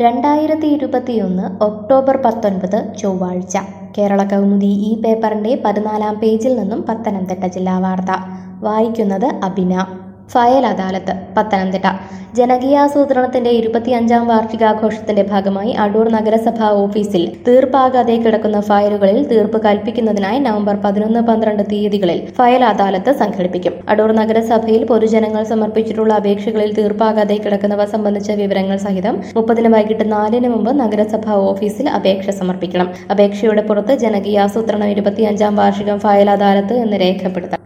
രണ്ടായിരത്തി ഇരുപത്തിയൊന്ന് ഒക്ടോബർ പത്തൊൻപത് ചൊവ്വാഴ്ച കേരള കൗമുദി ഈ പേപ്പറിന്റെ പതിനാലാം പേജിൽ നിന്നും പത്തനംതിട്ട ജില്ലാ വാർത്ത വായിക്കുന്നത് അബിന ഫയൽ അദാലത്ത് പത്തനംതിട്ട ജനകീയാസൂത്രണത്തിന്റെ ഇരുപത്തിയഞ്ചാം വാർഷികാഘോഷത്തിന്റെ ഭാഗമായി അടൂർ നഗരസഭാ ഓഫീസിൽ തീർപ്പാകാതെ കിടക്കുന്ന ഫയലുകളിൽ തീർപ്പ് കൽപ്പിക്കുന്നതിനായി നവംബർ പതിനൊന്ന് പന്ത്രണ്ട് തീയതികളിൽ ഫയൽ അദാലത്ത് സംഘടിപ്പിക്കും അടൂർ നഗരസഭയിൽ പൊതുജനങ്ങൾ സമർപ്പിച്ചിട്ടുള്ള അപേക്ഷകളിൽ തീർപ്പാകാതെ കിടക്കുന്നവ സംബന്ധിച്ച വിവരങ്ങൾ സഹിതം മുപ്പതിന് വൈകിട്ട് നാലിന് മുമ്പ് നഗരസഭാ ഓഫീസിൽ അപേക്ഷ സമർപ്പിക്കണം അപേക്ഷയുടെ പുറത്ത് ജനകീയാസൂത്രണം ഇരുപത്തിയഞ്ചാം വാർഷികം ഫയൽ അദാലത്ത് എന്ന് രേഖപ്പെടുത്തണം